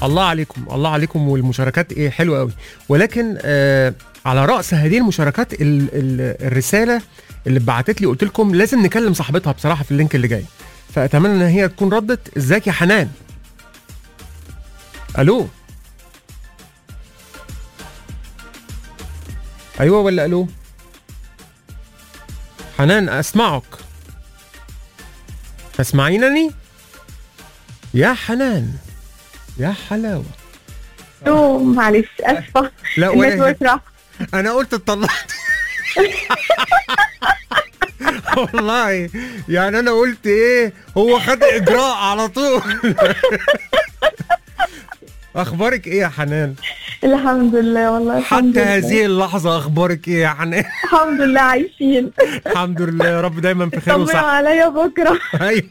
الله عليكم الله عليكم والمشاركات ايه حلوه قوي ولكن آه على راس هذه المشاركات ال ال الرساله اللي اتبعتت لي قلت لكم لازم نكلم صاحبتها بصراحه في اللينك اللي جاي فاتمنى ان هي تكون ردت ازيك يا حنان الو ايوه ولا الو حنان اسمعك تسمعينني يا حنان يا حلاوه أوه، معلش اسفه لا ولا النتورك راح انا قلت اتطلعت والله يعني انا قلت ايه هو خد اجراء على طول اخبارك ايه يا حنان الحمد لله والله الحمد حتى لله. هذه اللحظه اخبارك ايه يا حنان الحمد لله عايشين الحمد لله يا رب دايما في خير طمنوا وصحه عليا بكره أيوة.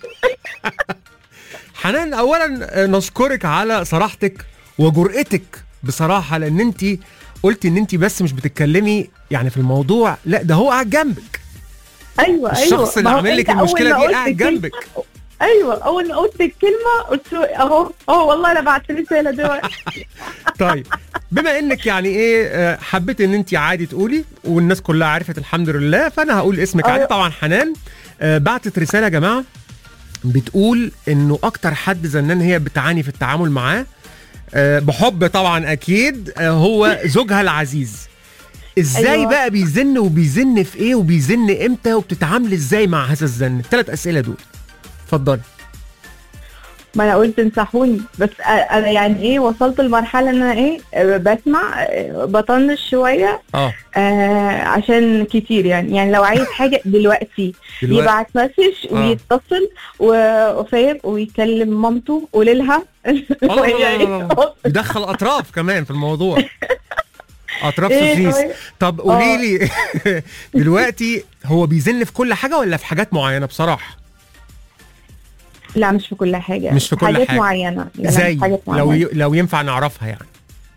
حنان اولا نشكرك على صراحتك وجرأتك بصراحه لان انت قلتي ان انت بس مش بتتكلمي يعني في الموضوع لا ده هو قاعد جنبك ايوه ايوه الشخص اللي ما هو عامل لك أنت أول المشكله ما دي قلت قاعد كلمة- جنبك ايوه اول ما قلت الكلمه قلت له اهو اهو والله انا بعت رساله دلوقتي طيب بما انك يعني ايه آه، حبيت ان انت عادي تقولي والناس كلها عرفت الحمد لله فانا هقول اسمك عادي أيوة. طبعا حنان آه، بعتت رساله يا جماعه بتقول انه اكتر حد زنان هي بتعاني في التعامل معاه آه، بحب طبعا اكيد آه، هو زوجها العزيز ازاي أيوة. بقى بيزن وبيزن في ايه وبيزن امتى وبتتعاملي ازاي مع هذا الزن الثلاث اسئله دول اتفضلي ما انا قلت انصحوني بس أ- انا يعني ايه وصلت لمرحله ان انا ايه آه، بسمع آه، بطنش شويه اه آه عشان كتير يعني يعني لو عايز حاجه دلوقتي دلوقتي يبعت مسج آه. ويتصل و- وفاهم ويكلم مامته قولي لها الله الله الله الله. يدخل اطراف كمان في الموضوع اطراف إيه، سوسيس طيب. طب قولي لي دلوقتي هو بيزن في كل حاجه ولا في حاجات معينه بصراحه لا مش في كل حاجه مش في كل حاجات حاجة. معينه لا، لا، زي حاجات لو معينة. ي... لو ينفع نعرفها يعني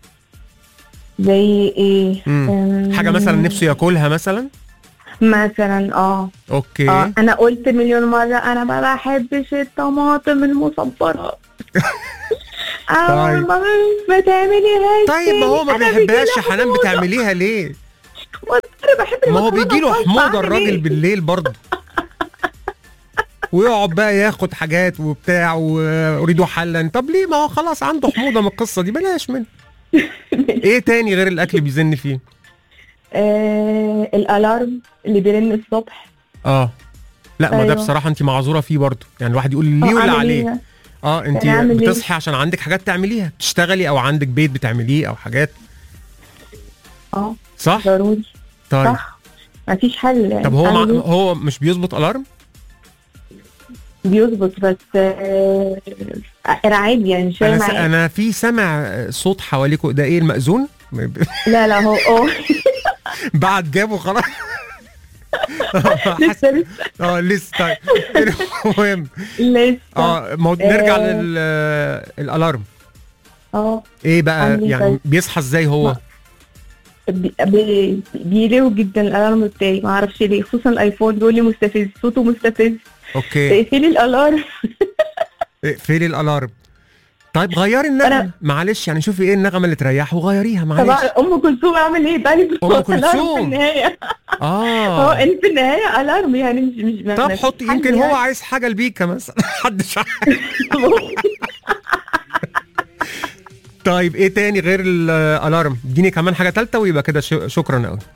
زي ايه مم. أم، حاجه مثلا نفسه ياكلها مثلا مثلا اه اوكي اه انا قلت مليون مره انا ما بحبش الطماطم المصبره طيب. طيب ما تعمليهاش طيب ما هو ما أنا بيحبهاش بيجيلي يا حنان حموضة. بتعمليها ليه انا بحب ما هو المكرونة بيجي له بصلصة، حموضه أعمل الراجل إيه؟ بالليل برضه ويقعد بقى ياخد حاجات وبتاع واريد حلا طب ليه ما هو خلاص عنده حموضه من القصه دي بلاش منه ايه تاني غير الاكل بيزن فيه آه الالارم اللي بيرن الصبح اه لا ما ده أيوة. بصراحه انت معذوره فيه برضه يعني الواحد يقول ليه آه، ولا أعمل عليه إيه؟ اه انت يعني أعمل إيه؟ بتصحي عشان عندك حاجات تعمليها بتشتغلي او عندك بيت بتعمليه او حاجات اه صح ضروري طيب صح مفيش حل يعني طب هو أعمل مع... إيه؟ هو مش بيظبط الارم بيظبط بس آه انا عادي يعني مش انا فاهم س... معايا. انا في سمع صوت حواليكوا ده ايه المأذون لا لا هو اه بعد جابه خلاص لسه لسه اه لسه طيب المهم لسه اه مو... نرجع آه. لل الالارم اه ايه بقى عندي يعني طيب. بيصحى ازاي هو بي- بي- بيليو جدا الالارم بتاعي ما اعرفش ليه خصوصا الايفون بيقول لي مستفز صوته مستفز اوكي اقفلي الالارم اقفلي الالارم طيب غيري النغمه أنا- معلش يعني شوفي ايه النغمه اللي تريحه وغيريها طبعا معلش ام كلثوم اعمل ايه بالي أم الألارم في كلثوم. النهايه هو اه ان في النهايه الارم يعني مش مش ما- طب ما حطي فيش حل يمكن هو يعني. عايز حاجه لبيكا مثلا محدش عارف. طيب ايه تاني غير الالارم اديني كمان حاجه ثالثه ويبقى كده ش- شكرا قوي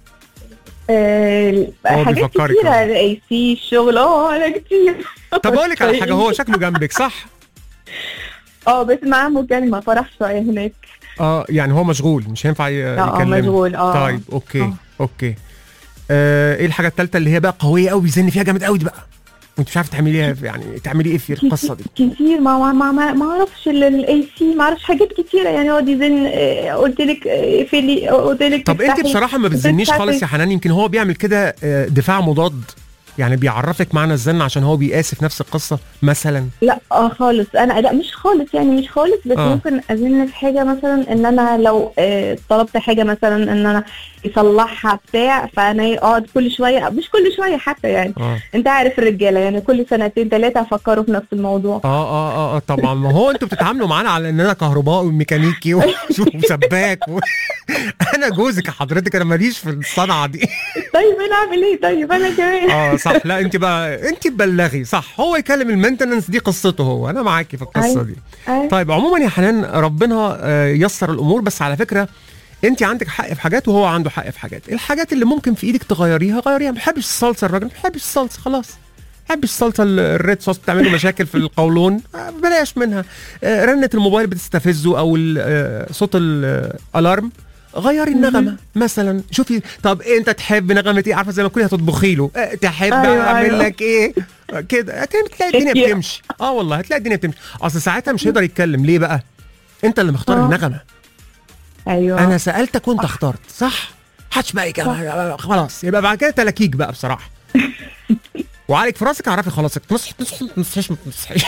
آه، هو حاجات بيفكرك كتيرة أهو. اي سي الشغل اه انا كتير طب اقول لك على حاجه هو شكله جنبك صح اه بس معاه مكالمة فرح شوية هناك اه يعني هو مشغول مش هينفع ي- اه اه يكلمك مشغول اه طيب اوكي آه. اوكي آه ايه الحاجه الثالثه اللي هي بقى قويه قوي بيزن فيها جامد قوي دي بقى وانت مش عارفه تعمليها يعني تعملي ايه في القصه دي كتير ما ما ما ما, ما اعرفش الاي سي ما اعرفش حاجات كتيرة يعني هو ديزاين آه، قلت لك آه، اقفلي قلت لك طب انت افتحي. بصراحه ما بتزنيش بتفتحي. خالص يا حنان يمكن هو بيعمل كده آه، دفاع مضاد يعني بيعرفك معنى الزن عشان هو بيقاسي في نفس القصه مثلا لا اه خالص انا لا مش خالص يعني مش خالص بس آه. آه. ممكن ازن في حاجه مثلا ان انا لو آه طلبت حاجه مثلا ان انا يصلحها بتاع فانا اقعد كل شويه مش كل شويه حتى يعني اه انت عارف الرجاله يعني كل سنتين ثلاثه افكروا في نفس الموضوع اه اه اه, آه طبعا ما هو انتوا بتتعاملوا معانا على ان انا كهربائي وميكانيكي وسباك و... انا جوزك يا حضرتك انا ماليش في الصنعه دي طيب انا اعمل ايه طيب انا كمان اه صح لا انت بقى انت تبلغي صح هو يكلم المينتننس دي قصته هو انا معاكي في القصه أيوة. دي أيوة. طيب عموما يا حنان ربنا آه، يسر الامور بس على فكره انت عندك حق في حاجات وهو عنده حق في حاجات الحاجات اللي ممكن في ايدك تغيريها غيريها ما بحبش الصلصه الراجل ما بحبش الصلصه خلاص ما بحبش الصلصه ال- الريد صوص بتعمل له مشاكل في القولون آه، بلاش منها آه، رنه الموبايل بتستفزه او ال- آه، صوت الالارم غيري النغمه مثلا شوفي طب انت تحب نغمه ايه عارفه زي ما تكوني هتطبخي له آه، تحب أيوة، اعمل أيوة. لك ايه آه، كده هتلاقي تلاقي الدنيا كتير. بتمشي اه والله هتلاقي الدنيا بتمشي اصل ساعتها مش هيقدر يتكلم ليه بقى انت اللي مختار آه. النغمه ايوه انا سالتك وانت اخترت صح محدش بقى يك- خلاص يبقى بعد كده تلاكيك بقى بصراحه وعليك في راسك اعرفي خلاص تصحي تصحي ما تصحيش ما تصحيش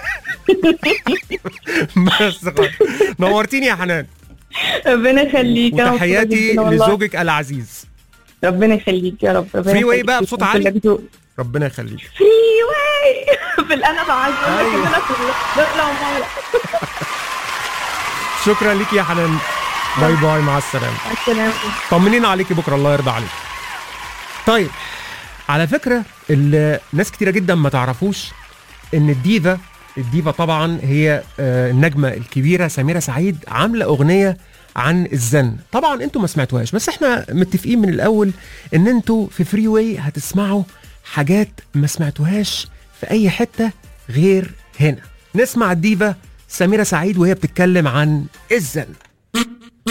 بس خلاص. نورتيني يا حنان ربنا يخليك أنا مبسوطة وتحياتي جداً والله. لزوجك العزيز ربنا يخليك يا رب ربنا فري واي يخليك. بقى بصوت كلك عالي. ذوق. ربنا يخليك فري واي في الانا بقى عايز اقول لك أيوة. ان انا في دولة ومولى. شكرا ليك يا حنان باي باي مع السلامه مع السلامه طمنينا عليكي بكره الله يرضى عليك طيب على فكره اللي ناس كتيره جدا ما تعرفوش ان الديفا الديفا طبعا هي آه، النجمه الكبيره سميره سعيد عامله اغنيه عن الزن طبعا انتوا ما سمعتوهاش بس احنا متفقين من الاول ان انتوا في فري واي هتسمعوا حاجات ما سمعتوهاش في اي حته غير هنا نسمع الديفا سميره سعيد وهي بتتكلم عن الزن